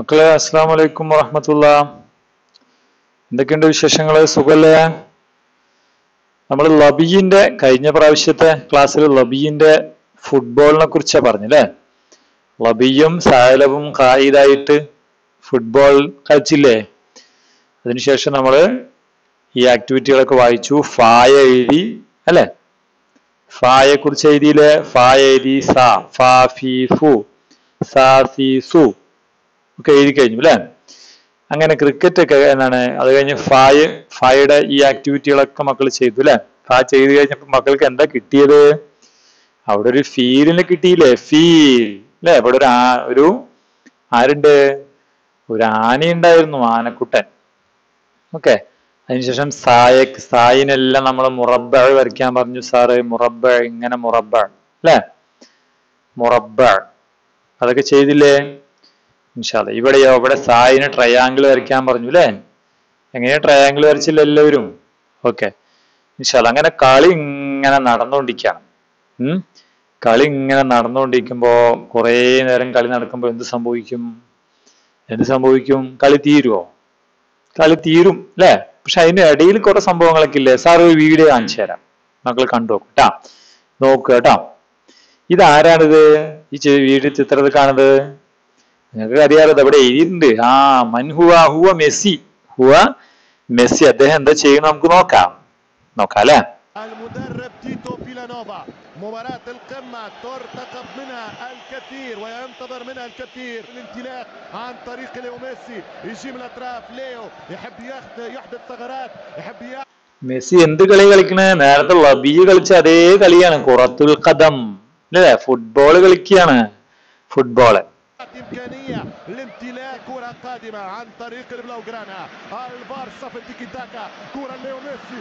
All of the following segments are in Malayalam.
മക്കളെ അസ്സാം വലൈക്കും വറഹമത്തുള്ള എന്തൊക്കെയുണ്ട് വിശേഷങ്ങള് സുഖല്ലേ നമ്മൾ ലബീന്റെ കഴിഞ്ഞ പ്രാവശ്യത്തെ ക്ലാസ്സിൽ ലബീന്റെ ഫുട്ബോളിനെ കുറിച്ചാ പറഞ്ഞല്ലേ ലബിയും സാലവും ഖായിദായിട്ട് ഫുട്ബോൾ കളിച്ചില്ലേ അതിനുശേഷം നമ്മൾ ഈ ആക്ടിവിറ്റികളൊക്കെ വായിച്ചു ഫായ എഴുതി അല്ലെ ഫായെ കുറിച്ച് എഴുതിയില്ലേ ഫായ എഴുതി സ ഫാ ഫി ഫു സാ സി സു ഒക്കെ എഴുതി കഴിഞ്ഞു അല്ലെ അങ്ങനെ ക്രിക്കറ്റ് ഒക്കെ എന്താണ് അത് കഴിഞ്ഞ് ഫായ ഫായുടെ ഈ ആക്ടിവിറ്റികളൊക്കെ മക്കൾ ചെയ്തു അല്ലെ ഫാ ചെയ്ത് കഴിഞ്ഞപ്പോ മക്കൾക്ക് എന്താ കിട്ടിയത് അവിടെ ഒരു ഫീലിന് കിട്ടിയില്ലേ ഫീൽ അല്ലെ അവിടെ ഒരു ആ- ഒരു ആരുണ്ട് ഒരു ആന ഉണ്ടായിരുന്നു ആനക്കുട്ടൻ ഓക്കെ അതിനുശേഷം സായക്ക് സായിനെല്ലാം നമ്മൾ മുറബ വരയ്ക്കാൻ പറഞ്ഞു സാറ് മുറബ ഇങ്ങനെ മുറബ അല്ലെ മുറബ അതൊക്കെ ചെയ്തില്ലേ ഇൻഷാല്ല ഇവിടെയോ ഇവിടെ സായിന് ട്രയാങ്കിൾ വരയ്ക്കാൻ പറഞ്ഞു അല്ലേ എങ്ങനെ ട്രയാങ്കിൾ വരച്ചില്ല എല്ലാവരും ഓക്കെ ഇൻഷാല്ല അങ്ങനെ കളി ഇങ്ങനെ നടന്നുകൊണ്ടിരിക്കുകയാണ് ഉം കളി ഇങ്ങനെ നടന്നുകൊണ്ടിരിക്കുമ്പോ കുറേ നേരം കളി നടക്കുമ്പോൾ എന്ത് സംഭവിക്കും എന്ത് സംഭവിക്കും കളി തീരുവോ കളി തീരും അല്ലേ പക്ഷെ അതിന്റെ ഇടയിൽ കുറെ സംഭവങ്ങളൊക്കെ ഇല്ലേ സാർ ഒരു വീഡിയോ കാണിച്ചു തരാം മക്കൾ കണ്ടു നോക്കും കേട്ടാ നോക്കുക കേട്ടോ ഇതാരാണിത് ഈ ചെ- വീഡിയോ ചിത്രത്തിൽ കാണുന്നത് നിങ്ങൾക്ക് അറിയാലോ ഇത് അവിടെ എഴുതിയിട്ടുണ്ട് ആ മൻഹുവ ഹുവ മെസ്സി ഹുവ മെസ്സി അദ്ദേഹം എന്താ ചെയ്യുന്നത് നമുക്ക് നോക്കാം നോക്കാം അല്ലെ المدرب تيتو فيلانوفا مباراة القمة ترتقب منها الكثير وينتظر منها الكثير الانطلاق عن طريق ليو ميسي يجي من الاطراف ليو يحب ياخذ يحدث ثغرات يحب ياخذ മെസ്സി എന്ത് കളി കളിക്കണേ നേരത്തെ ലബി കളിച്ച അതേ കളിയാണ് കുറത്തുൽ കദം അല്ലേ ഫുട്ബോൾ കളിക്കുകയാണ് ഫുട്ബോള് إمكانية لامتلاك كرة قادمة عن طريق البلاوغرانا الفار صف التيكي تاكا كرة ليو ميسي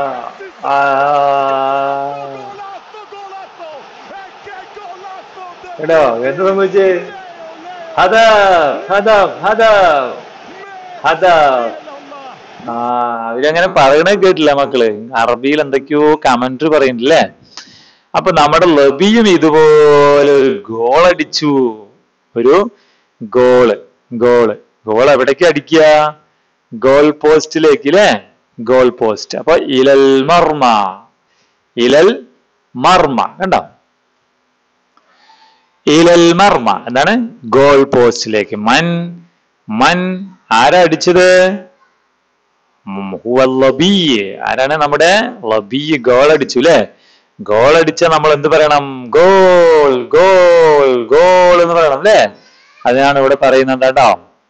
جولاتو جولاتو كان جولاتو എടോ എന്ത് സംഭവിച്ചേ ഹദാ ഹദാ ഹദാ ഹദാ الله ആ അവരങ്ങനെ പറയണ കേട്ടില്ല മക്കള് അറബിയിൽ എന്തൊക്കെയോ കമന്ററി പറയുന്നില്ലേ അപ്പൊ നമ്മുടെ ലബിയും ഇതുപോലെ ഒരു ഗോൾ അടിച്ചു ഒരു ഗോള് ഗോള് ഗോൾ എവിടേക്ക് അടിക്കുക ഗോൾ പോസ്റ്റിലേക്ക് അല്ലേ ഗോൾ പോസ്റ്റ് അപ്പൊ ഇലൽ മർമ ഇലൽ മർമ കണ്ടോ ഇലൽ മർമ എന്താണ് ഗോൾ പോസ്റ്റിലേക്ക് മൻ മൻ ആരാ അടിച്ചത് ഉം, ഹുവ ലബീ. ആരാണ് നമ്മുടെ ലബീ ഗോൾ അടിച്ചു അല്ലെ ഗോൾ അടിച്ച നമ്മൾ എന്ത് പറയണം ഗോൾ ഗോൾ ഗോൾ എന്ന് പറയണം അല്ലെ അതിനാണ് ഇവിടെ പറയുന്നത് കേട്ടോ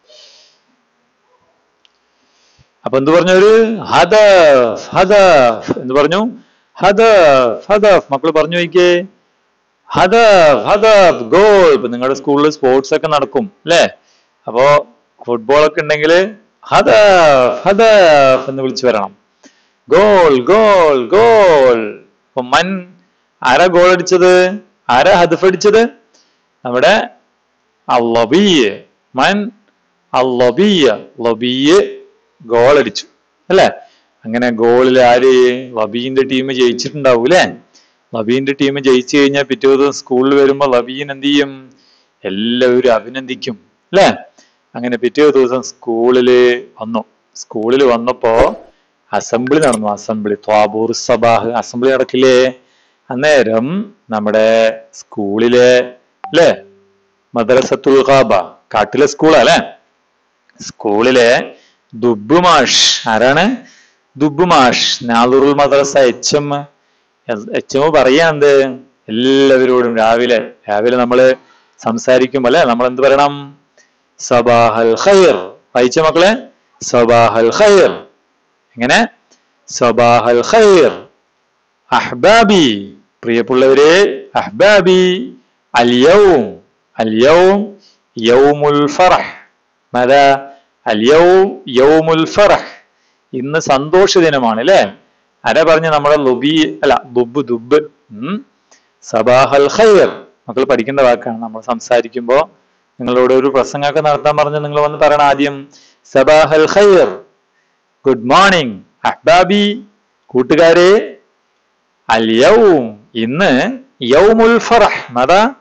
അപ്പൊ എന്ത് പറഞ്ഞു ഒരു ഹദഫ് ഹദഫ് എന്ത് പറഞ്ഞു ഹദഫ് ഹദഫ് മക്കൾ പറഞ്ഞു നോക്കിയേ ഹദഫ് ഹദഫ് ഗോൾ ഇപ്പൊ നിങ്ങളുടെ സ്കൂളിൽ സ്പോർട്സ് ഒക്കെ നടക്കും അല്ലേ അപ്പോ ഫുട്ബോൾ ഒക്കെ ഉണ്ടെങ്കിൽ ഹദഫ് ഹദഫ് എന്ന് വിളിച്ചു വരണം ഗോൾ ഗോൾ ഗോൾ അപ്പൊ മൻ ആരാ ഗോൾ അടിച്ചത് ആരാ ഹദഫ് അടിച്ചത് നമ്മുടെ അല്ലബിയ് മൻ അല്ലബിയ ലബിയ് ഗോൾ അടിച്ചു അല്ലേ അങ്ങനെ ഗോളിൽ ആര് ലബീന്റെ ടീം ജയിച്ചിട്ടുണ്ടാവും അല്ലേ ലബീന്റെ ടീം ജയിച്ചു കഴിഞ്ഞാൽ പിറ്റേ ദിവസം സ്കൂളിൽ വരുമ്പോ ലബീൻ എന്ത് ചെയ്യും എല്ലാവരും അഭിനന്ദിക്കും അല്ലേ അങ്ങനെ പിറ്റേ ദിവസം സ്കൂളില് വന്നു സ്കൂളിൽ വന്നപ്പോ അസംബ്ലി നടന്നു അസംബ്ലി ത്വാബൂർ സബാഹ് അസംബ്ലി നടക്കില്ലേ അന്നേരം നമ്മുടെ സ്കൂളിലെ അല്ലേ മദ്രസത്തുൽ ഖാബ കാട്ടിലെ സ്കൂളാ അല്ലേ സ്കൂളിലെ ദുബ് മാഷ് ആരാണ് ദുബ് മാഷ് നാദുറുൽ മദ്രസ എച്ച് എം എച്ച് എം പറയാന്ത് എല്ലാവരോടും രാവിലെ രാവിലെ നമ്മള് സംസാരിക്കുമ്പോ അല്ലെ നമ്മൾ എന്ത് പറയണം സബാഹൽ ഖൈർ വായിച്ച മക്കളെ സബാഹൽ ഖൈർ എങ്ങനെ സബാഹൽ ഖൈർ അഹ്ബാബി പ്രിയപ്പെട്ടവരെ അഹ്ബാബി അൽയൗം അൽയൗം യൗമുൽ ഫറഹ് മതാ അൽയൗം യൗമുൽ ഫറഹ് ഇന്ന് സന്തോഷ ദിനമാണ് അല്ലേ ആരാ പറഞ്ഞ നമ്മുടെ ലുബി അല്ല ദുബ് ദുബ് ഉം സബാഹൽ ഖൈർ മക്കൾ പഠിക്കേണ്ട വാക്കാണ് നമ്മൾ സംസാരിക്കുമ്പോ നിങ്ങളോട് ഒരു പ്രസംഗമൊക്കെ നടത്താൻ പറഞ്ഞ് നിങ്ങൾ വന്ന് പറയണം ആദ്യം സബാഹൽ ഖൈർ ഗുഡ് മോർണിംഗ് അഹ്ബാബി കൂട്ടുകാരെ അൽ യൗം ഇന്ന് യൗമുൽ ഫറഹ് മത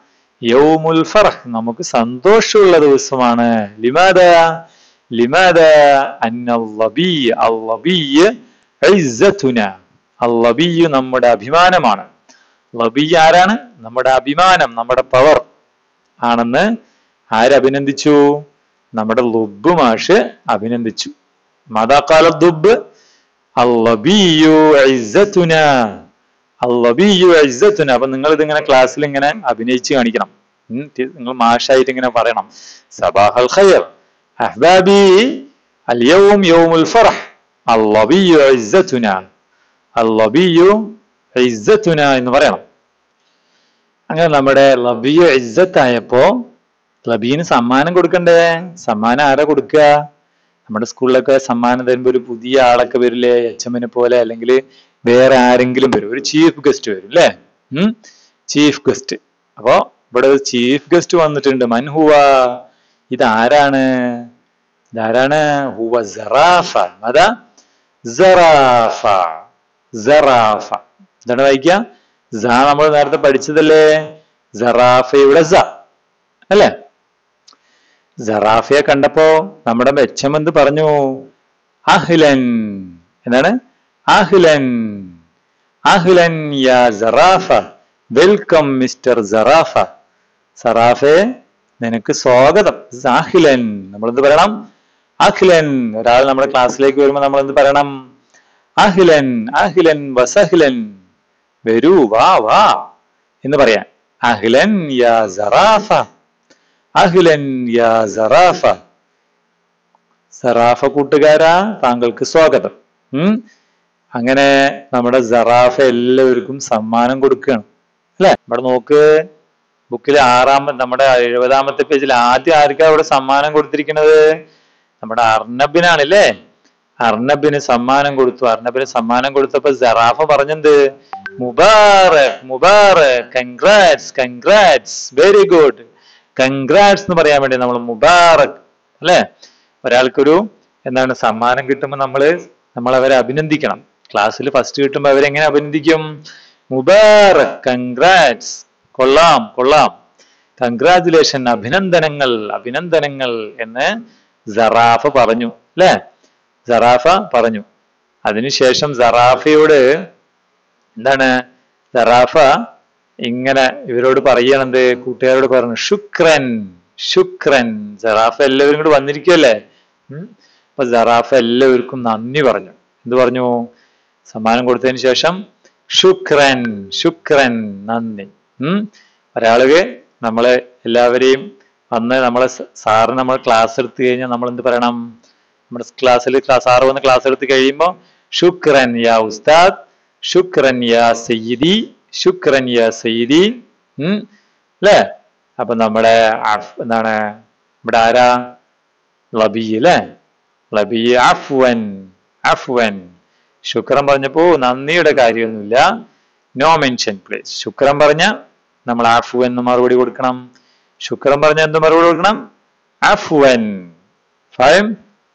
യൗമുൽ ഫറഹ് നമുക്ക് സന്തോഷമുള്ള ദിവസമാണ് ലിമാദ ലിമാദ അന്നല്ലബി അല്ലബി ഇസ്സത്തുന അല്ലബി നമ്മുടെ അഭിമാനമാണ് ലബി ആരാണ് നമ്മുടെ അഭിമാനം നമ്മുടെ പവർ ആണെന്ന് ആരഭിനന്ദിച്ചു നമ്മുടെ ലുബ് മാഷ് അഭിനന്ദിച്ചു മാതാക്കാല ദുബ് അല്ലബിയു ഇസ്സത്തുന അല്ലബിയു ഇസ്സത്തുന അപ്പൊ നിങ്ങൾ ഇതിങ്ങനെ ക്ലാസ്സിൽ ഇങ്ങനെ അഭിനയിച്ച് കാണിക്കണം ഉം, ടി- നിങ്ങൾ മാഷായിട്ട് ഇങ്ങനെ പറയണം സബാഹൽ ഖൈർ അഹ്ബാബി اليوم يوم الفرح اللبي عزتنا اللبي عزتنا എന്ന് പറയണം അങ്ങനെ നമ്മുടെ ലബിയ ഇജ്ജത്തായപ്പോ ലബീന് സമ്മാനം കൊടുക്കണ്ടേ സമ്മാനം ആരാ കൊടുക്കുക നമ്മുടെ സ്കൂളിലൊക്കെ സമ്മാനം തരുമ്പോ ഒരു പുതിയ ആളൊക്കെ വരില്ലേ എച്ച് എമ്മിനെ പോലെ അല്ലെങ്കിൽ വേറെ ആരെങ്കിലും വരും ഒരു ചീഫ് ഗസ്റ്റ് വരും അല്ലേ ഉം ചീഫ് ഗസ്റ്റ് അപ്പോ ഇവിടെ ഒരു ചീഫ് ഗസ്റ്റ് വന്നിട്ടുണ്ട് മൻഹുവ ഇതാരാണ് ഇതാരാണ് ഹുവ സറാഫ അതാ സറാഫ സറാഫ എന്താണ് വായിക്കുക സ നമ്മൾ നേരത്തെ പഠിച്ചതല്ലേ സറാഫയുടെ സ അല്ലേ സറാഫയെ കണ്ടപ്പോ നമ്മുടെ മെച്ചം എന്ത് പറഞ്ഞു അഹ്ലൻ എന്താണ് അഹ്ലൻ അഹ്ലൻ യാ സറാഫ വെൽക്കം മിസ്റ്റർ സറാഫ സറാഫെ നിനക്ക് സ്വാഗതം അഖിലൻ നമ്മൾ എന്ത് പറയണം അഖിലൻ ഒരാൾ നമ്മുടെ ക്ലാസ്സിലേക്ക് വരുമ്പോൾ നമ്മൾ എന്ത് പറയണം അഖിലൻ അഖിലൻ വസഹിലൻ വരൂ വാ വാ എന്ന് പറയാം അഖിലൻ യാ സറാഫ അഖിലൻ യാ സറാഫ സറാഫ കൂട്ടുകാരാ താങ്കൾക്ക് സ്വാഗതം ഉം അങ്ങനെ നമ്മുടെ സറാഫ എല്ലാവർക്കും സമ്മാനം കൊടുക്കുകയാണ് അല്ലെ ഇവിടെ നോക്ക് ബുക്കിൽ ആറാമ നമ്മുടെ എഴുപതാമത്തെ പേജിൽ ആദ്യം ആർക്കാ അവിടെ സമ്മാനം കൊടുത്തിരിക്കുന്നത് നമ്മുടെ അർണബിനാണല്ലേ അർണബിന് സമ്മാനം കൊടുത്തു അർണബിന് സമ്മാനം കൊടുത്തപ്പോ സറാഫ പറഞ്ഞെന്ത് മുബാറക് മുബാറക് congrats congrats very good congrats എന്ന് പറയാൻ വേണ്ടി നമ്മൾ മുബാറക് അല്ലെ ഒരാൾക്കൊരു എന്താണ് സമ്മാനം കിട്ടുമ്പോൾ നമ്മള് നമ്മൾ അവരെ അഭിനന്ദിക്കണം ക്ലാസ്സിൽ ഫസ്റ്റ് കിട്ടുമ്പോൾ അവരെങ്ങനെ അഭിനന്ദിക്കും മുബാറക് കൺഗ്രാറ്റ്സ് കൊള്ളാം കൊള്ളാം കൺഗ്രാറ്റുലേഷൻ അഭിനന്ദനങ്ങൾ അഭിനന്ദനങ്ങൾ എന്ന് സറാഫ പറഞ്ഞു അല്ലേ സറാഫ പറഞ്ഞു അതിനുശേഷം സറാഫയോട് എന്താണ് സറാഫ ഇങ്ങനെ ഇവരോട് പറയണത് കൂട്ടുകാരോട് പറഞ്ഞു ശുക്രൻ ശുക്രൻ സറാഫ എല്ലാവരും കൂടി വന്നിരിക്കുമല്ലേ ഉം. അപ്പൊ സറാഫ എല്ലാവർക്കും നന്ദി പറഞ്ഞു എന്ത് പറഞ്ഞു സമ്മാനം കൊടുത്തതിന് ശേഷം ശുക്രൻ ശുക്രൻ നന്ദി ഉം ഒരാൾക്ക് നമ്മളെ എല്ലാവരെയും വന്ന് നമ്മളെ സ- സാറ് നമ്മൾ ക്ലാസ് എടുത്തു കഴിഞ്ഞാൽ നമ്മൾ എന്ത് പറയണം നമ്മുടെ ക്ലാസ്സിൽ സാറ് വന്ന് ക്ലാസ് എടുത്ത് കഴിയുമ്പോൾ ശുക്രൻ യാ ഉസ്താദ് ശുക്രൻ യാ സയ്യിദി ശുക്രൻ യാ സയ്യിദി ഉം അല്ലേ അപ്പൊ നമ്മുടെ അഫ്- എന്താണ് ഇവിടെ ആരാ ലബി അല്ലേ ലബി അഫ്വൻ അഫ്വൻ ശുക്രൻ പറഞ്ഞപ്പോ നന്ദിയുടെ കാര്യമൊന്നുമില്ല നോ മെൻഷൻ പ്ലീസ് ശുക്രൻ പറഞ്ഞ നമ്മൾ ആഫു എന്ന് മറുപടി കൊടുക്കണം ശുക്രൻ പറഞ്ഞ എന്ത് മറുപടി കൊടുക്കണം അഫ്വൻ ഫൈം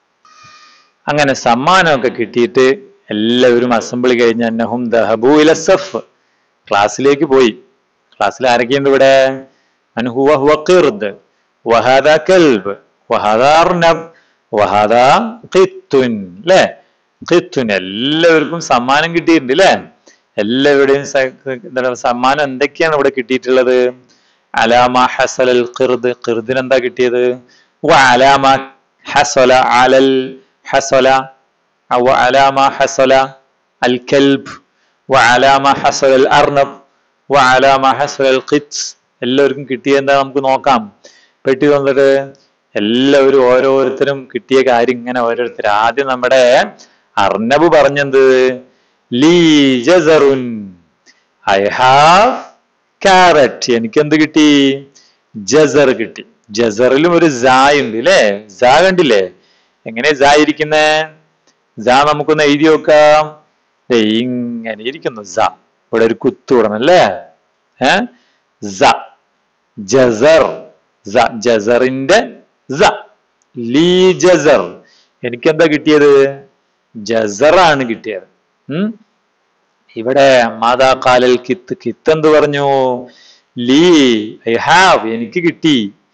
അങ്ങനെ സമ്മാനമൊക്കെ കിട്ടിയിട്ട് എല്ലാവരും അസംബ്ലി കഴിഞ്ഞ് അന്നഹും ദഹബു ഇല സഫ് ക്ലാസ്സിലേക്ക് പോയി ക്ലാസ്സിൽ ആരൊക്കെയുണ്ട് ഇവിടെ അൻഹുവ ഹുവ ഖിർദ് വഹാദ കൽബ് വഹാദ അർനബ് വഹാദ ഖിത്തുൻ അല്ലേ ഖിത്തുൻ എല്ലാവർക്കും സമ്മാനം കിട്ടിയിട്ടുണ്ട് അല്ലേ എല്ലാവരുടെയും സ- എന്താണ് സമ്മാനം എന്തൊക്കെയാണ് ഇവിടെ കിട്ടിയിട്ടുള്ളത് അലാമ ഹസലൽ ഖിർദ് ഖിർദിന് എന്താ കിട്ടിയത് വ അലാമ ഹസല അലൽ ഹസല വ അലാമ ഹസല അൽ കൽബ് വ അലാമ ഹസല അൽ അർനബ് വ അലാമ ഹസല അൽ ഖിത്ത് എല്ലാവർക്കും കിട്ടിയ എന്താ നമുക്ക് നോക്കാം പെട്ടി തന്നിട്ട് എല്ലാവരും ഓരോരുത്തരും കിട്ടിയ കാര്യം ഇങ്ങനെ ഓരോരുത്തർ ആദ്യം നമ്മുടെ അർണബ് പറഞ്ഞത് ലീ ജസറുൻ ഐ ഹാവ് കാരറ്റ് എനിക്ക് എന്ത് കിട്ടി ജസർ കിട്ടി ജസറിലും ഒരു സായ് ഉണ്ട് അല്ലേ സാ കണ്ടില്ലേ എങ്ങനെ സാ ഇരിക്കുന്നേ സാ നമുക്കൊന്ന് എഴുതി നോക്കാം ദേ ഇങ്ങനെ ഇരിക്കുന്നു സ ഇവിടെ ഒരു കുത്തു വിടണം അല്ലേ ഏ സ ജസർ സ ജസറിന്റെ സ ലീ ജസർ എനിക്കെന്താ കിട്ടിയത് ജസറാണ് കിട്ടിയത് ഉം ഇവിടെ മാതാ കാലൽ കിത്ത് കിത്ത് എന്ത് പറഞ്ഞു ലീ ഐ ഹാവ് എനിക്ക് കിട്ടി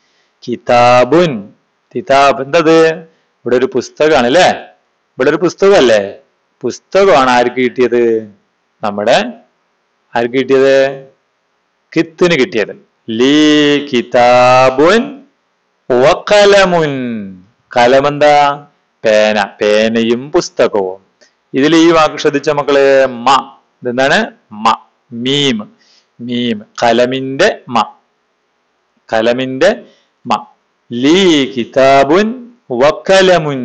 കിതാബുൻ കിതാബ് എന്തത് ഇവിടെ ഒരു പുസ്തകമാണ് അല്ലേ ഇവിടെ ഒരു പുസ്തകമല്ലേ പുസ്തകമാണ് ആർക്ക് കിട്ടിയത് നമ്മുടെ ആർക്ക് കിട്ടിയത് കിത്തിന് കിട്ടിയത് ലീ കിതാബുൻ വക്കലമുൻ കലമെന്താ പേന പേനയും പുസ്തകവും ഇതിൽ ഈ വാക്ക് ശ്രദ്ധിച്ച മക്കള് മ ഇതെന്താണ് മ മീം മീം കലമിന്റെ മ കലമിന്റെ മ ലീ കിതാബുൻ വക്കലമുൻ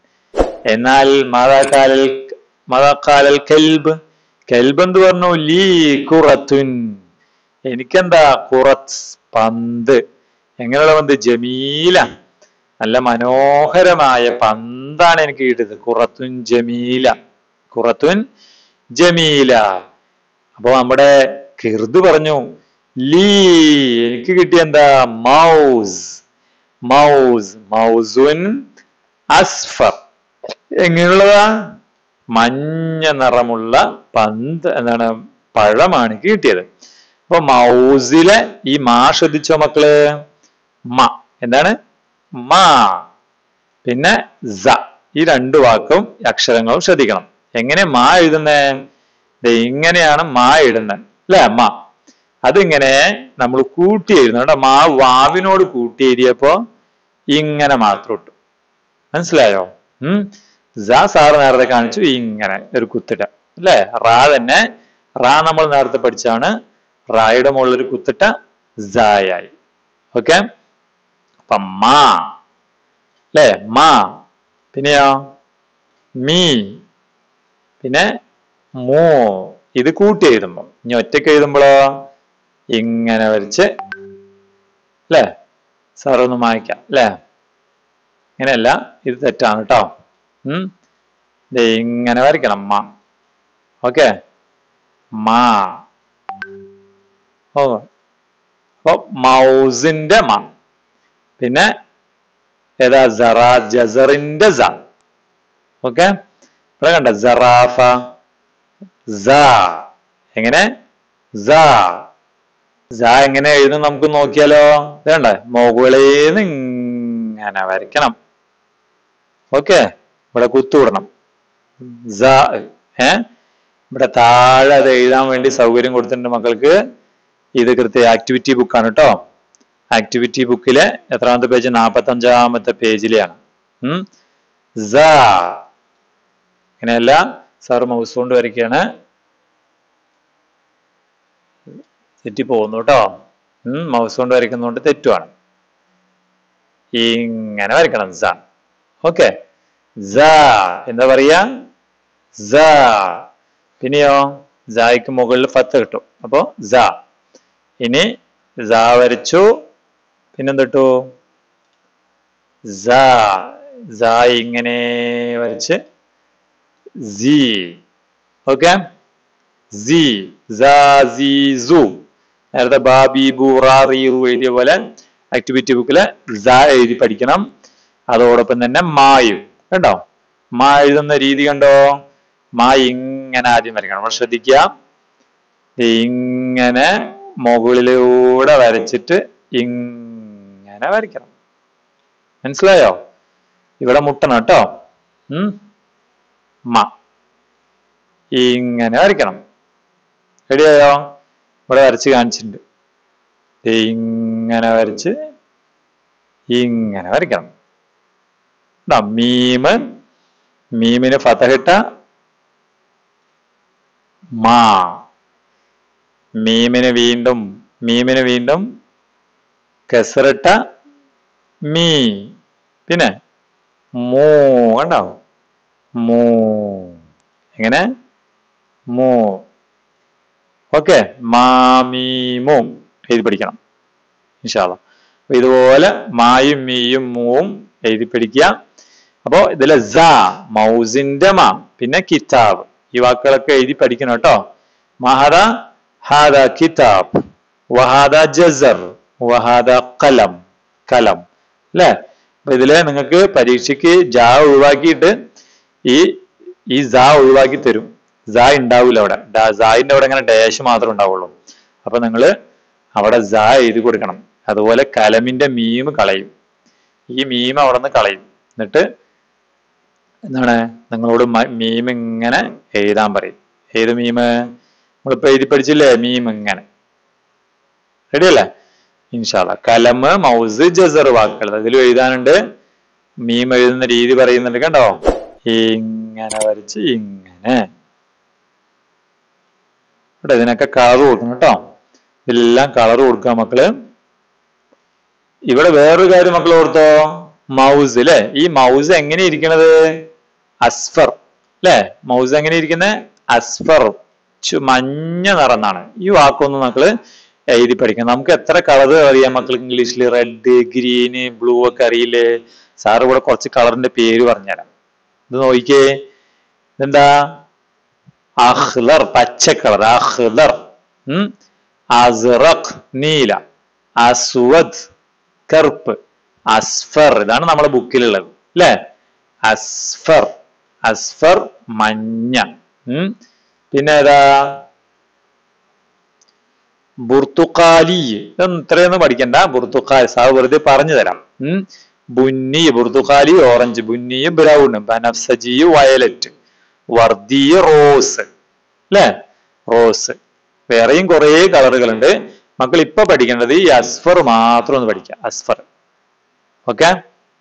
എന്നാൽ മതകാലൽ മതകാലൽ കെൽബ് കെൽബ് എന്ത് പറഞ്ഞു ലീ കുറത്തുൻ എനിക്കെന്താ കുറത്ത് പന്ത് എങ്ങനെയുള്ള പന്ത് ജമീല നല്ല മനോഹരമായ പന്താണ് എനിക്ക് കിട്ടിയത് കുറത്തുൻ ജമീല കുറത്തുൻ ജമീല അപ്പൊ നമ്മുടെ കിർദ് പറഞ്ഞു ലീ എനിക്ക് കിട്ടിയ എന്താ മൗസ് മൗസ് മൗസുൻ അസ്ഫർ എങ്ങനെയുള്ളതാ മഞ്ഞ നിറമുള്ള പന്ത് എന്താണ് പഴമാണ് എനിക്ക് കിട്ടിയത് അപ്പൊ മൗസിലെ ഈ മാ ശ്രദ്ധിച്ചോ മക്കള് മ എന്താണ് മാ പിന്നെ സ ഈ രണ്ട് വാക്കും അക്ഷരങ്ങളും ശ്രദ്ധിക്കണം എങ്ങനെ മാ എഴുതുന്നേ ദേ ഇങ്ങനെയാണ് മാ എഴുതുന്നത് അല്ലെ മാ അതിങ്ങനെ നമ്മൾ കൂട്ടി എഴുതുന്നു കേട്ടോ മാ വാവിനോട് കൂട്ടി എഴുതിയപ്പോ ഇങ്ങനെ മാത്രം ഇട്ടു മനസ്സിലായോ ഉം സ സാറ് നേരത്തെ കാണിച്ചു ഇങ്ങനെ ഒരു കുത്തിട്ട അല്ലേ റാ തന്നെ റാ നമ്മൾ നേരത്തെ പഠിച്ചാണ് റായുടെ മുകളിൽ ഒരു കുത്തിട്ട സായായി ഓക്കെ അപ്പൊ മാ അല്ലേ മാ പിന്നെയോ മീ പിന്നെ മൂ ഇത് കൂട്ടി എഴുതുമ്പോ ഇനി ഒറ്റയ്ക്ക് എഴുതുമ്പോഴോ ഇങ്ങനെ വരച്ച് അല്ലേ സാർ ഒന്ന് മായ്ക്കാം അല്ലേ ഇങ്ങനെയല്ല ഇത് തെറ്റാണ് കേട്ടോ ഉം ദേ ഇങ്ങനെ വരയ്ക്കണം മാ ഓക്കെ മാ ഓ അപ്പൊ മൗസിന്റെ മ പിന്നെ ഏതാ ജറ ജസറിന്റെ സ ഓക്കെ ഇവിടെ കണ്ട ജറാഫ സ എങ്ങനെ സ സ എങ്ങനെ എഴുതും നമുക്ക് നോക്കിയാലോ വേണ്ടേ മുകളിന്ന് ഇങ്ങനെ വരയ്ക്കണം ഓക്കെ ഇവിടെ കുത്തുവിടണം സ ഏ ഇവിടെ താഴെ അത് എഴുതാൻ വേണ്ടി സൗകര്യം കൊടുത്തിട്ടുണ്ട് മക്കൾക്ക് ഇത് കൃത്യ ആക്ടിവിറ്റി ബുക്കാണ് കേട്ടോ ആക്ടിവിറ്റി ബുക്കിലെ എത്രാമത്തെ പേജ് നാൽപ്പത്തി അഞ്ചാമത്തെ പേജിലെയാണ് ഉം സ ഇങ്ങനെയല്ല സാർ മൗസ് കൊണ്ട് വരയ്ക്കുകയാണ് തെറ്റി പോകുന്നു കേട്ടോ ഉം മൗസ് കൊണ്ട് വരയ്ക്കുന്നതുകൊണ്ട് തെറ്റുമാണ് ഇങ്ങനെ വരയ്ക്കണം സ ഓക്കെ സ എന്താ പറയാ സ പിന്നെയോ സായിക്ക് മുകളിൽ ഫത്ത് കിട്ടും അപ്പോ സ ഇനി സ വരച്ചു പിന്നെന്തിട്ടു സ സ ഇങ്ങനെ വരച്ച് സി ഓക്കെ സി സി സു നേരത്തെ ബാബി ബൂറാറീറു എഴുതിയ പോലെ ആക്ടിവിറ്റി ബുക്കില് സ എഴുതി പഠിക്കണം അതോടൊപ്പം തന്നെ മായും കണ്ടോ മാ എഴുതുന്ന രീതി കണ്ടോ മാ ഇങ്ങനെ ആദ്യം വരയ്ക്കണം നമ്മൾ ശ്രദ്ധിക്കുക ഇങ്ങനെ മുകളിലൂടെ വരച്ചിട്ട് ഇങ്ങനെ വരയ്ക്കണം മനസ്സിലായോ ഇവിടെ മുട്ടണം കേട്ടോ ഉം മ ഇങ്ങനെ വരയ്ക്കണം റെഡിയായോ ഇവിടെ വരച്ച് കാണിച്ചിട്ടുണ്ട് ദേ ഇങ്ങനെ വരച്ച് ഇങ്ങനെ വരയ്ക്കണം ഇതാ മീമ് മീമിന് ഫതഹിട്ട മാ മീമിന് വീണ്ടും മീമിന് വീണ്ടും കെസറിട്ട മീ പിന്നെ മൂ കണ്ടോ മൂ എങ്ങനെ മൂ ഓക്കെ മാമീമൂ എഴുതി പഠിക്കണം ഇൻഷാല്ല അപ്പൊ ഇതുപോലെ മായും മീയും മൂവും എഴുതി പഠിക്കുക അപ്പോ ഇതിലെ സ മൗസിന്റെ മാ പിന്നെ കിതാബ് ഈ വാക്കുകളൊക്കെ എഴുതി പഠിക്കണം കേട്ടോ മഹദ ഹാദ കിതാബ് വഹാദ ജസർ വഹാദ കലം കലം അല്ലേ അപ്പൊ ഇതില് നിങ്ങൾക്ക് പരീക്ഷയ്ക്ക് ജാ ഒഴിവാക്കിയിട്ട് ഈ ഈ സ ഒഴിവാക്കി തരും സ ഉണ്ടാവില്ല അവിടെ ഡാ- സായിന്റെ അവിടെ ഇങ്ങനെ ഡാഷ് മാത്രമേ ഉണ്ടാവുള്ളൂ അപ്പൊ നിങ്ങള് അവിടെ ജ എഴുതി കൊടുക്കണം അതുപോലെ കലമിന്റെ മീം കളയും ഈ മീം അവിടെ നിന്ന് കളയും എന്നിട്ട് എന്താണ് നിങ്ങളോട് മ- മീം ഇങ്ങനെ എഴുതാൻ പറയും ഏത് മീം നമ്മളിപ്പോ എഴുതി പഠിച്ചില്ലേ മീം ഇങ്ങനെ റെഡി അല്ലേ ഇൻഷാല്ല കലമ് മൗസ് ജസർ വാക്കുകൾ അതിൽ എഴുതാനുണ്ട് മീം എഴുതുന്ന രീതി പറയുന്നുണ്ട് കണ്ടോ ഇങ്ങനെ വരച്ച് ഇങ്ങനെ ഇവിടെ ഇതിനൊക്കെ കളർ കൊടുക്കണം കേട്ടോ ഇതെല്ലാം കളർ കൊടുക്കുക മക്കള് ഇവിടെ വേറൊരു കാര്യം മക്കൾ ഓർത്തോ മൗസ് അല്ലെ ഈ മൗസ് എങ്ങനെ ഇരിക്കണത് അസ്ഫർ അല്ലെ മൗസ് എങ്ങനെ ഇരിക്കുന്നത് അസ്ഫർ ചു- മഞ്ഞ നിറന്നാണ് ഈ വാക്കൊന്നും മക്കള് എഴുതി പഠിക്കണം നമുക്ക് എത്ര കളർ അറിയാം മക്കൾക്ക് ഇംഗ്ലീഷിൽ റെഡ് ഗ്രീന് ബ്ലൂ ഒക്കെ അറിയില്ലേ സാറ് ഇവിടെ കുറച്ച് കളറിന്റെ പേര് പറഞ്ഞുതരാം ഇത് നോക്കിക്കേ ഇതെന്താ അഹ്ലർ പച്ച കളർ അഹ്ലർ ഉം അസ്റഖ് നീല അസ്വദ് കറുപ്പ് അസ്ഫർ ഇതാണ് നമ്മുടെ ബുക്കിലുള്ളത് അല്ലേ അസ്ഫർ അസ്ഫർ മഞ്ഞ ഉം പിന്നെ ഏതാ ബുർത്തുക്കാലി ഇതൊന്നും ഇത്രയൊന്നും പഠിക്കണ്ട ബുർത്തുക്കാൽ സാർ വെറുതെ പറഞ്ഞു തരാം ഉം ബുന്നി ബുർത്തുക്കാലി ഓറഞ്ച് ബുന്നി ബ്രൗൺ ബനഫ്സജി വയലറ്റ് വർദ്ധി റോസ് അല്ലേ റോസ് വേറെയും കുറേ കളറുകളുണ്ട് മക്കൾ ഇപ്പൊ പഠിക്കേണ്ടത് ഈ അസ്ഫർ മാത്രം ഒന്ന് പഠിക്കാം അസ്ഫർ ഓക്കെ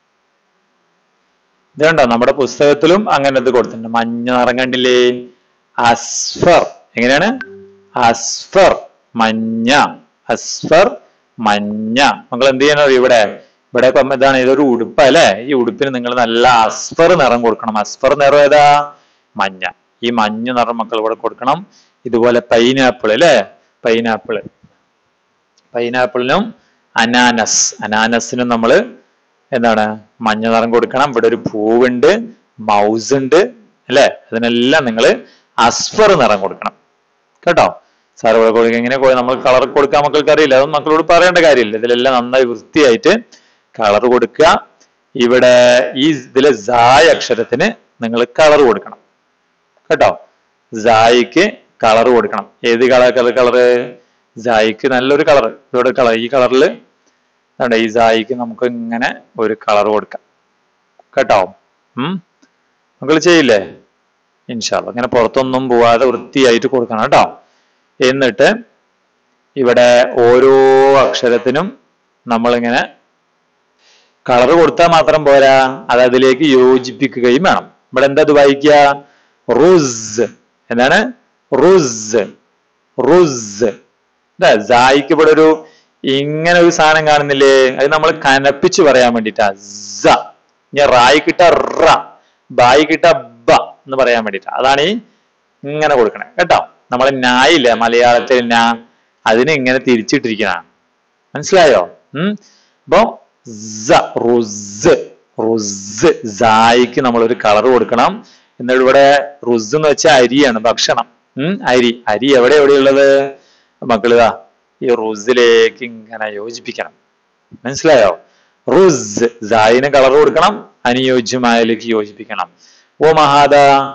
ഇത് കണ്ടോ നമ്മുടെ പുസ്തകത്തിലും അങ്ങനെ ഇത് കൊടുത്തിട്ടുണ്ട് മഞ്ഞ നിറം കണ്ടില്ലേ അസ്ഫർ എങ്ങനെയാണ് അസ്ഫർ മഞ്ഞ അസ്ഫർ മഞ്ഞ മക്കൾ എന്ത് ചെയ്യണം ഇവിടെ ഇവിടെ ഇപ്പം ഇതാണ് ഇതൊരു ഉടുപ്പ് അല്ലെ ഈ ഉടുപ്പിന് നിങ്ങൾ നല്ല അസ്ഫർ നിറം കൊടുക്കണം അസ്ഫർ നിറം ഏതാ മഞ്ഞ ഈ മഞ്ഞ നിറം മക്കൾ ഇവിടെ കൊടുക്കണം ഇതുപോലെ പൈനാപ്പിൾ അല്ലെ പൈനാപ്പിൾ പൈനാപ്പിളിനും അനാനസ് അനാനസിനും നമ്മൾ എന്താണ് മഞ്ഞ നിറം കൊടുക്കണം ഇവിടെ ഒരു പൂവുണ്ട് മൗസ് ഉണ്ട് അല്ലെ അതിനെല്ലാം നിങ്ങൾ അസ്ഫർ നിറം കൊടുക്കണം കേട്ടോ സാർ ഇവിടെ കൊടുക്കുക എങ്ങനെ കൊ- നമ്മൾ കളർ കൊടുക്കാൻ മക്കൾക്ക് അറിയില്ല അതൊന്നും മക്കളോട് പറയേണ്ട കാര്യമില്ല ഇതിലെല്ലാം നന്നായി വൃത്തിയായിട്ട് കളർ കൊടുക്കുക ഇവിടെ ഈ ഇതിലെ സായ അക്ഷരത്തിന് നിങ്ങൾ കളർ കൊടുക്കണം കേട്ടോ സായിക്ക് കളർ കൊടുക്കണം ഏത് കളർ കളർ കളറ് സായിക്ക് നല്ലൊരു കളർ ഇവിടെ കളർ ഈ കളറിൽ ഈ സായിക്ക് നമുക്ക് ഇങ്ങനെ ഒരു കളർ കൊടുക്കാം കേട്ടോ ഉം മക്കൾ ചെയ്യില്ലേ ഇൻഷാല്ല ഇങ്ങനെ പുറത്തൊന്നും പോവാതെ വൃത്തിയായിട്ട് കൊടുക്കണം കേട്ടോ എന്നിട്ട് ഇവിടെ ഓരോ അക്ഷരത്തിനും നമ്മളിങ്ങനെ കളർ കൊടുത്താൽ മാത്രം പോരാ അത് അതിലേക്ക് യോജിപ്പിക്കുകയും വേണം ഇവിടെ എന്താ ഇത് വായിക്കുക റുസ് എന്താണ് റുസ് റുസ് ഇതാ സായിക്ക് ഇവിടെ ഒരു ഇങ്ങനെ ഒരു സാധനം കാണുന്നില്ലേ അത് നമ്മൾ കനപ്പിച്ച് പറയാൻ വേണ്ടിട്ടാ സ ഞാൻ റായി കിട്ട റ ബായി കിട്ട ബ എന്ന് പറയാൻ വേണ്ടിട്ടാ അതാണ് ഈ ഇങ്ങനെ കൊടുക്കണേ കേട്ടോ നമ്മളെ നായില്ല മലയാളത്തിൽ നാ അതിനെ ഇങ്ങനെ തിരിച്ചിട്ടിരിക്കണ മനസ്സിലായോ ഉം അപ്പോ സ റുസ് റുസ് സായിക്ക് നമ്മൾ ഒരു കളർ കൊടുക്കണം എന്നിട്ട് ഇവിടെ റുസ് എന്ന് വെച്ചാൽ അരിയാണ് ഭക്ഷണം ഉം അരി അരി എവിടെ എവിടെയുള്ളത് മക്കളിതാ ഈ റുസിലേക്ക് ഇങ്ങനെ യോജിപ്പിക്കണം മനസ്സിലായോ റുസ് സായിന് കളർ കൊടുക്കണം അനുയോജ്യമായതിലേക്ക് യോജിപ്പിക്കണം ഓ മഹാദ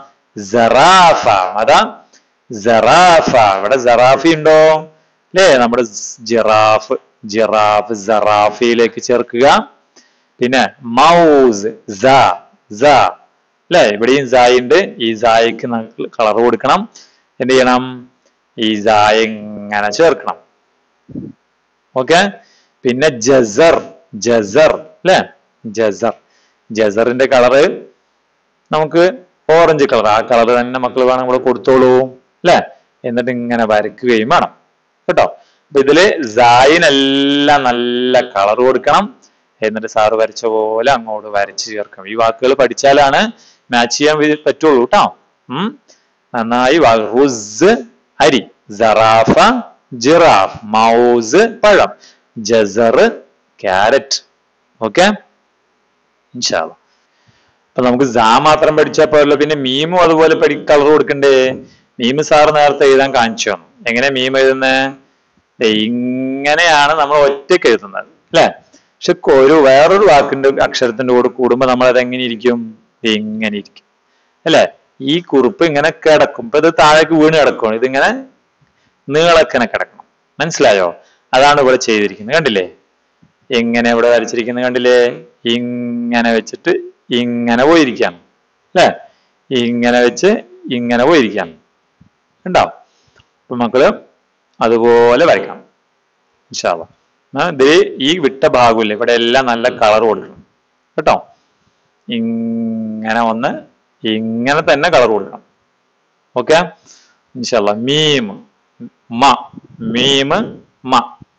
സറാഫ അതാ സറാഫ ഇവിടെ സറാഫി ഉണ്ടോ അല്ലേ നമ്മുടെ ജിറാഫ് ജിറാഫ് സറാഫിയിലേക്ക് ചേർക്കുക പിന്നെ മൗസ് സ സ അല്ലെ ഇവിടെയും സായി ഉണ്ട് ഈ സായിക്ക് കളർ കൊടുക്കണം എന്ത് ചെയ്യണം ഈ സായ ഇങ്ങനെ ചേർക്കണം ഓക്കെ പിന്നെ ജസർ ജസർ അല്ലെ ജസർ ജസറിന്റെ കളറ് നമുക്ക് ഓറഞ്ച് കളർ ആ കളർ തന്നെ മക്കൾ വേണം നമ്മൾ കൊടുത്തോളൂ അല്ലെ എന്നിട്ട് ഇങ്ങനെ വരയ്ക്കുകയും വേണം കേട്ടോ അപ്പൊ ഇതില് സായിനെല്ലാം നല്ല കളർ കൊടുക്കണം എന്നിട്ട് സാറ് വരച്ച പോലെ അങ്ങോട്ട് വരച്ച് ചേർക്കണം ഈ വാക്കുകൾ പഠിച്ചാലാണ് മാച്ച് ചെയ്യാൻ വി- പറ്റുള്ളൂ കേട്ടോ ഉം നന്നായി വാ- റുസ് അരി സറാഫ ജിറാഫ് മൗസ് പഴം ജസർ ക്യാരറ്റ് ഓക്കെ ഇൻഷാല്ല അപ്പൊ നമുക്ക് സാ മാത്രം പഠിച്ചാൽ പോരല്ലോ പിന്നെ മീമും അതുപോലെ പഠി കളർ കൊടുക്കണ്ടേ മീം സാർ നേരത്തെ എഴുതാൻ കാണിച്ചു തന്നു എങ്ങനെ മീം എഴുതുന്നത് ഇങ്ങനെയാണ് നമ്മൾ ഒറ്റയ്ക്ക് എഴുതുന്നത് അല്ലെ പക്ഷെ ഒരു വേറൊരു വാക്കിന്റെ അക്ഷരത്തിന്റെ കൂടെ കൂടുമ്പോ നമ്മൾ അത് എങ്ങനെ ഇരിക്കും ഇങ്ങനെ ഇരിക്കും അല്ലെ ഈ കുറിപ്പ് ഇങ്ങനെ കിടക്കും ഇപ്പൊ ഇത് താഴേക്ക് വീണ് കിടക്കും ഇതിങ്ങനെ നീളക്കനെ കിടക്കണം മനസ്സിലായോ അതാണ് ഇവിടെ ചെയ്തിരിക്കുന്നത് കണ്ടില്ലേ ഇങ്ങനെ ഇവിടെ വരച്ചിരിക്കുന്നത് കണ്ടില്ലേ ഇങ്ങനെ വെച്ചിട്ട് ഇങ്ങനെ പോയിരിക്കുകയാണ് അല്ലേ ഇങ്ങനെ വെച്ച് ഇങ്ങനെ പോയിരിക്കുകയാണ് ഉണ്ടാവും അപ്പൊ മക്കള് അതുപോലെ വരയ്ക്കണം ഇൻഷാല്ല ഇതിൽ ഈ വിട്ട ഭാഗമില്ല ഇവിടെ എല്ലാം നല്ല കളർ കൊടുക്കണം കേട്ടോ ഇങ്ങനെ വന്ന് ഇങ്ങനെ തന്നെ കളർ കൊടുക്കണം ഓക്കെ ഇൻഷാല്ല മീം മ മീം മ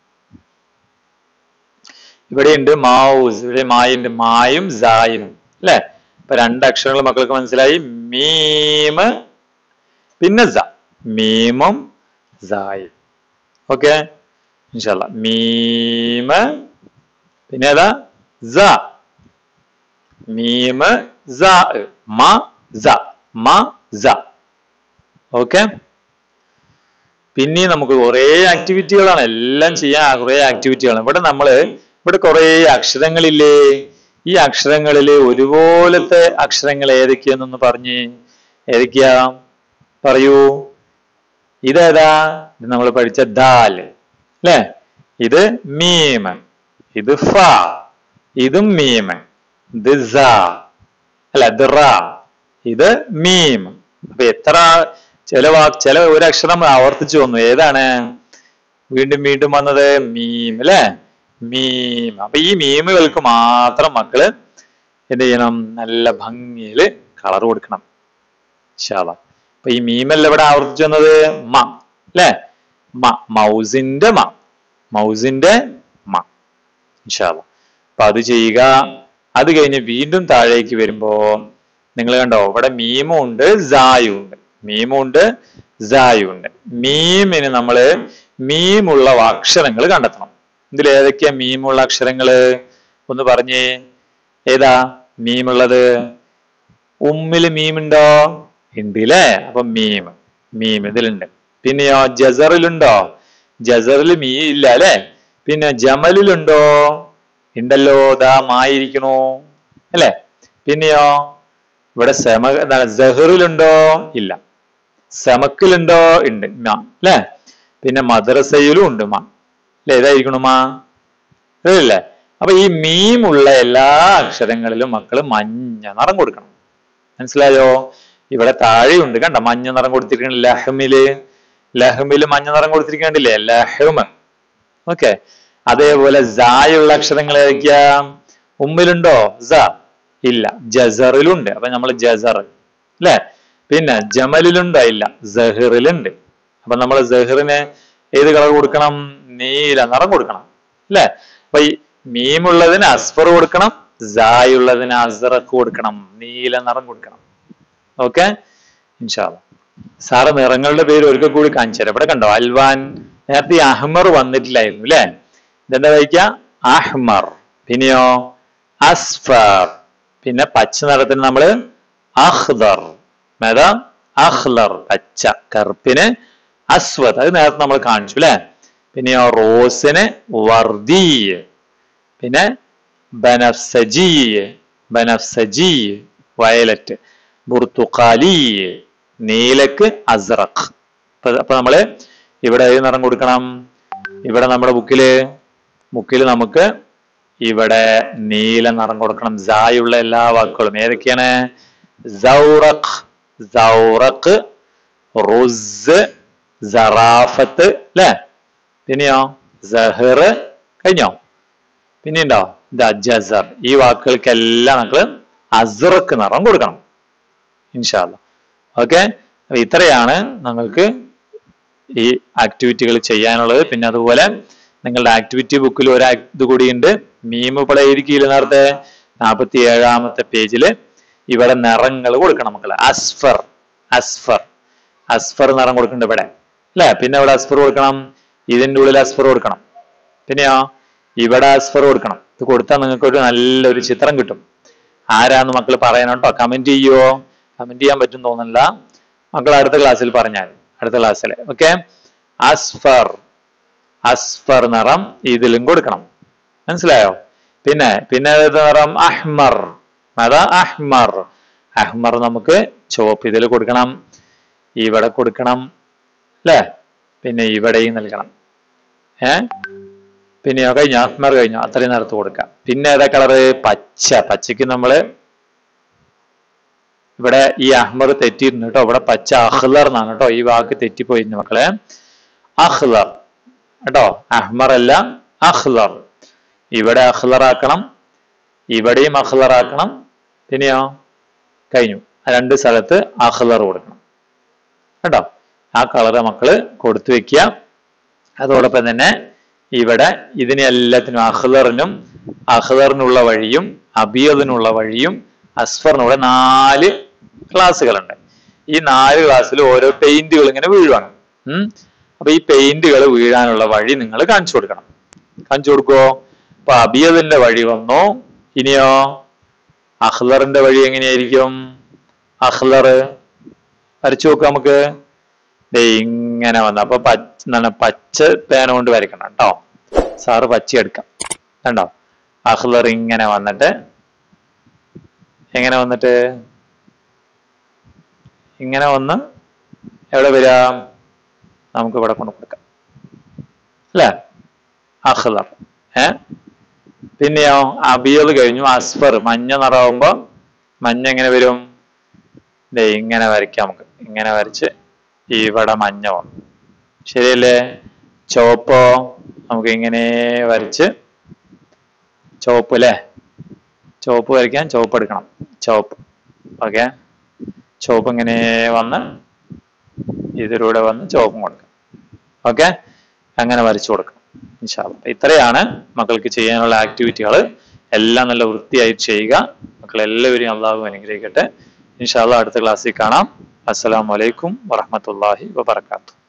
ഇവിടെയുണ്ട് മാവൂസ് ഇവിടെ മായുണ്ട് മായും സായും അല്ലെ ഇപ്പൊ രണ്ട് അക്ഷരങ്ങൾ മക്കൾക്ക് മനസ്സിലായി മീമ് പിന്നെ സ മീമും സായും ഓക്കെ ഇൻഷാല്ല മീമ് പിന്നെ ഏതാ സ മീമ് സ മ സ മ സ ഓക്കെ പിന്നെ നമുക്ക് കുറേ ആക്ടിവിറ്റികളാണ് എല്ലാം ചെയ്യാൻ കുറേ ആക്ടിവിറ്റികളാണ് ഇവിടെ നമ്മള് ഇവിടെ കുറേ അക്ഷരങ്ങളില്ലേ ഈ അക്ഷരങ്ങളിൽ ഒരുപോലത്തെ അക്ഷരങ്ങൾ ഏതൊക്കെയാന്നൊന്ന് പറഞ്ഞ് ഏതൊക്കെയാ പറയൂ ഇതേതാ ഇത് നമ്മൾ പഠിച്ച ദാൽ അല്ലേ ഇത് മീം ഇത് ഫ ഇതും മീം ഇത് സ അല്ല ഇത് റ ഇത് മീം അപ്പൊ എത്ര ചില വാക്ക് ചില ഒരു അക്ഷരം ആവർത്തിച്ചു വന്നു ഏതാണ് വീണ്ടും വീണ്ടും വന്നത് മീം അല്ലെ മീം അപ്പൊ ഈ മീമുകൾക്ക് മാത്രം മക്കള് എന്ത് ചെയ്യണം നല്ല ഭംഗിയില് കളർ കൊടുക്കണം ശാല അപ്പൊ ഈ മീമല്ല ഇവിടെ ആവർത്തിച്ചു വന്നത് മ അല്ലെ മ മൗസിന്റെ മ മൗസിന്റെ മ ഇൻഷാല്ല അപ്പൊ അത് ചെയ്യുക അത് കഴിഞ്ഞ് വീണ്ടും താഴേക്ക് വരുമ്പോ നിങ്ങൾ കണ്ടോ ഇവിടെ മീമും ഉണ്ട് സായും ഉണ്ട് മീമും ഉണ്ട് സായും ഉണ്ട് മീമിന് നമ്മള് മീമുള്ള അക്ഷരങ്ങൾ കണ്ടെത്തണം ഇതിൽ ഏതൊക്കെയാ മീമുള്ള അക്ഷരങ്ങള് ഒന്ന് പറഞ്ഞേ ഏതാ മീമുള്ളത് ഉമ്മില് മീമുണ്ടോ ഉണ്ട് അല്ലേ അപ്പൊ മീം മീം ഇതിലുണ്ട് പിന്നെയോ ജസറിലുണ്ടോ ജസറിൽ മീ ഇല്ല അല്ലെ പിന്നെ ജമലിലുണ്ടോ ഉണ്ടല്ലോ ദാ മായിരിക്കണു അല്ലെ പിന്നെയോ ഇവിടെ സെമ എന്താണ് ജഹറിലുണ്ടോ ഇല്ല സെമക്കിലുണ്ടോ ഉണ്ട് മ അല്ലെ പിന്നെ മദ്രസയിലും ഉണ്ട് മ അല്ലെ ഏതായിരിക്കണു മാ ഇല്ലേ അപ്പൊ ഈ മീമുള്ള എല്ലാ അക്ഷരങ്ങളിലും മക്കള് മഞ്ഞ നിറം കൊടുക്കണം മനസ്സിലായോ ഇവിടെ താഴെയുണ്ട് കണ്ട മഞ്ഞ നിറം കൊടുത്തിരിക്കണം ലഹമില് ലഹമില് മഞ്ഞ നിറം കൊടുത്തിരിക്കണ്ടില്ലേ ലഹമ് ഓക്കെ അതേപോലെ സായുള്ള അക്ഷരങ്ങൾ ഏതൊക്കെയാ ഉമ്മിലുണ്ടോ സ ഇല്ല ജസറിലുണ്ട് അപ്പൊ നമ്മൾ ജസർ അല്ലെ പിന്നെ ജമലിലുണ്ടോ ഇല്ല ജഹിറിലുണ്ട് അപ്പൊ നമ്മൾ ജഹിറിന് ഏത് കളർ കൊടുക്കണം നീല നിറം കൊടുക്കണം അല്ലെ അപ്പൊ ഈ മീമുള്ളതിന് അസ്ഫർ കൊടുക്കണം സായുള്ളതിന് അസറക്ക് കൊടുക്കണം നീല നിറം കൊടുക്കണം ഓക്കെ ഇൻഷാല്ല സാറ് നിറങ്ങളുടെ പേര് ഒരിക്കൽ കൂടി കാണിച്ചു തരാം ഇവിടെ കണ്ടോ അൽവാൻ നേരത്തെ ഈ അഹ്മർ വന്നിട്ടില്ലായിരുന്നു അല്ലെ ഇതെന്താ വായിക്ക അഹ്മർ പിന്നെയോ അസ്ഫർ പിന്നെ പച്ച നിറത്തിന് നമ്മള് അഹ്ദർ ഏതാ അഹ്ലർ പച്ച കറുപ്പിന് അസ്വദ് അത് നേരത്തെ നമ്മൾ കാണിച്ചു അല്ലെ പിന്നെയോ റോസിന് വർദി പിന്നെ ബനഫ്സജി ബനഫ്സജി വയലറ്റ് ബുർത്തുഖാലി നീലക്ക് അസ്റഖ് അപ്പൊ അപ്പൊ നമ്മള് ഇവിടെ ഏത് നിറം കൊടുക്കണം ഇവിടെ നമ്മുടെ ബുക്കില് ബുക്കിൽ നമുക്ക് ഇവിടെ നീല നിറം കൊടുക്കണം സായുള്ള എല്ലാ വാക്കുകളും ഏതൊക്കെയാണ് സൗറഖ് സൗറഖ് റുസ് സറാഫത്ത് അല്ലേ പിന്നെയോ സഹർ കഴിഞ്ഞോ പിന്നെയുണ്ടോ ദ ജസർ ഈ വാക്കുകൾക്കെല്ലാം നമുക്ക് അസ്റക്ക് നിറം കൊടുക്കണം ഇൻഷാല്ല ഓക്കെ അപ്പൊ ഇത്രയാണ് നിങ്ങൾക്ക് ഈ ആക്ടിവിറ്റികൾ ചെയ്യാനുള്ളത് പിന്നെ അതുപോലെ നിങ്ങളുടെ ആക്ടിവിറ്റി ബുക്കിൽ ഒരു ആക്- ഇത് കൂടിയുണ്ട് മീമ് ഇപ്പോൾ എഴുതിക്കില്ല നേരത്തെ നാൽപ്പത്തി ഏഴാമത്തെ പേജില് ഇവിടെ നിറങ്ങൾ കൊടുക്കണം മക്കളെ അസ്ഫർ അസ്ഫർ അസ്ഫർ നിറം കൊടുക്കുന്നുണ്ട് ഇവിടെ അല്ലെ പിന്നെ ഇവിടെ അസ്ഫർ കൊടുക്കണം ഇതിന്റെ ഉള്ളിൽ അസ്ഫർ കൊടുക്കണം പിന്നെയോ ഇവിടെ അസ്ഫർ കൊടുക്കണം ഇത് കൊടുത്താൽ നിങ്ങൾക്ക് ഒരു നല്ലൊരു ചിത്രം കിട്ടും ആരാന്ന് മക്കൾ പറയണം കേട്ടോ കമന്റ് ചെയ്യുവോ കമന്റ് ചെയ്യാൻ പറ്റും തോന്നുന്നില്ല മക്കൾ അടുത്ത ക്ലാസ്സിൽ പറഞ്ഞാൽ അടുത്ത ക്ലാസ്സിൽ ഓക്കെ അസ്ഫർ അസ്ഫർ നിറം ഇതിലും കൊടുക്കണം മനസ്സിലായോ പിന്നെ പിന്നെ ഏത് നിറം അഹ്മർ അതാ അഹ്മർ അഹ്മർ നമുക്ക് ചുവപ്പ് ഇതിൽ കൊടുക്കണം ഇവിടെ കൊടുക്കണം അല്ലേ പിന്നെ ഇവിടെയും നൽകണം ഏ പിന്നെയോ കഴിഞ്ഞോ അഹ്മർ കഴിഞ്ഞോ അത്രയും നേരത്ത് കൊടുക്കാം പിന്നെ ഏതാ കളറ് പച്ച പച്ചക്ക് നമ്മള് ഇവിടെ ഈ അഹ്മർ തെറ്റിയിരുന്നു കേട്ടോ ഇവിടെ പച്ച അഹ്ലർ എന്നാണ് കേട്ടോ ഈ വാക്ക് തെറ്റിപ്പോയിരുന്നു മക്കളെ അഹ്ലർ കേട്ടോ അഹ്മർ അല്ല അഹ്ലർ ഇവിടെ അഹ്ലർ ആക്കണം ഇവിടെയും അഹ്ലർ ആക്കണം പിന്നെയോ കഴിഞ്ഞു ആ രണ്ട് സ്ഥലത്ത് അഹ്ലർ കൊടുക്കണം കേട്ടോ ആ കളറ് മക്കള് കൊടുത്തു വെക്കുക അതോടൊപ്പം തന്നെ ഇവിടെ ഇതിന് എല്ലാത്തിനും അഹ്ലറിനും അഹ്ലറിനുള്ള വഴിയും അബിയതിനുള്ള വഴിയും അസ്ഫറിനുള്ള നാല് ക്ലാസ്സുകളുണ്ട് ഈ നാല് ക്ലാസ്സിൽ ഓരോ പെയിന്റുകൾ ഇങ്ങനെ വീഴുവാണ് ഉം അപ്പൊ ഈ പെയിന്റുകൾ വീഴാനുള്ള വഴി നിങ്ങൾ കാണിച്ചു കൊടുക്കണം കാണിച്ചു കൊടുക്കുവോ അപ്പൊ അബിയതിന്റെ വഴി വന്നു ഇനിയോ അഹ്ലറിന്റെ വഴി എങ്ങനെയായിരിക്കും അഹ്ലർ വരച്ചു നോക്കാം നമുക്ക് ദേ ഇങ്ങനെ വന്നു അപ്പൊ പച്ച എന്താണ് പച്ച പേന കൊണ്ട് വരയ്ക്കണം കേട്ടോ സാറ് പച്ച എടുക്കാം കണ്ടോ അഹ്ലർ ഇങ്ങനെ വന്നിട്ട് എങ്ങനെ വന്നിട്ട് ഇങ്ങനെ വന്ന് എവിടെ വരാം നമുക്ക് ഇവിടെ കൊണ്ട് കൊടുക്കാം അല്ലേ അഹ്ലർ ഏ പിന്നെയോ അബിയൽ കഴിഞ്ഞു അസ്ഫർ മഞ്ഞ നിറമാകുമ്പോ മഞ്ഞ എങ്ങനെ വരും ദേ ഇങ്ങനെ വരയ്ക്കാം നമുക്ക് ഇങ്ങനെ വരച്ച് ഇവിടെ മഞ്ഞ വന്നു ശരിയല്ലേ ചുവപ്പോ നമുക്ക് ഇങ്ങനെ വരച്ച് ചുവപ്പ് അല്ലേ ചുവപ്പ് വരയ്ക്കാൻ ചുവപ്പ് എടുക്കണം ചുവപ്പ് ഓക്കെ ചുവപ്പ് ഇങ്ങനെ വന്ന് ഇതിലൂടെ വന്ന് ചുവപ്പും കൊടുക്കണം ഓക്കെ അങ്ങനെ വരച്ചു കൊടുക്കണം ഇൻഷാല്ല ഇത്രയാണ് മക്കൾക്ക് ചെയ്യാനുള്ള ആക്ടിവിറ്റികൾ എല്ലാം നല്ല വൃത്തിയായി ചെയ്യുക മക്കൾ എല്ലാവരെയും അള്ളാഹു അനുഗ്രഹിക്കട്ടെ ഇൻഷാല്ല അടുത്ത ക്ലാസ്സിൽ കാണാം അസ്സലാമു അലൈക്കും വറഹമത്തല്ലാഹി വബർക്കാത്തു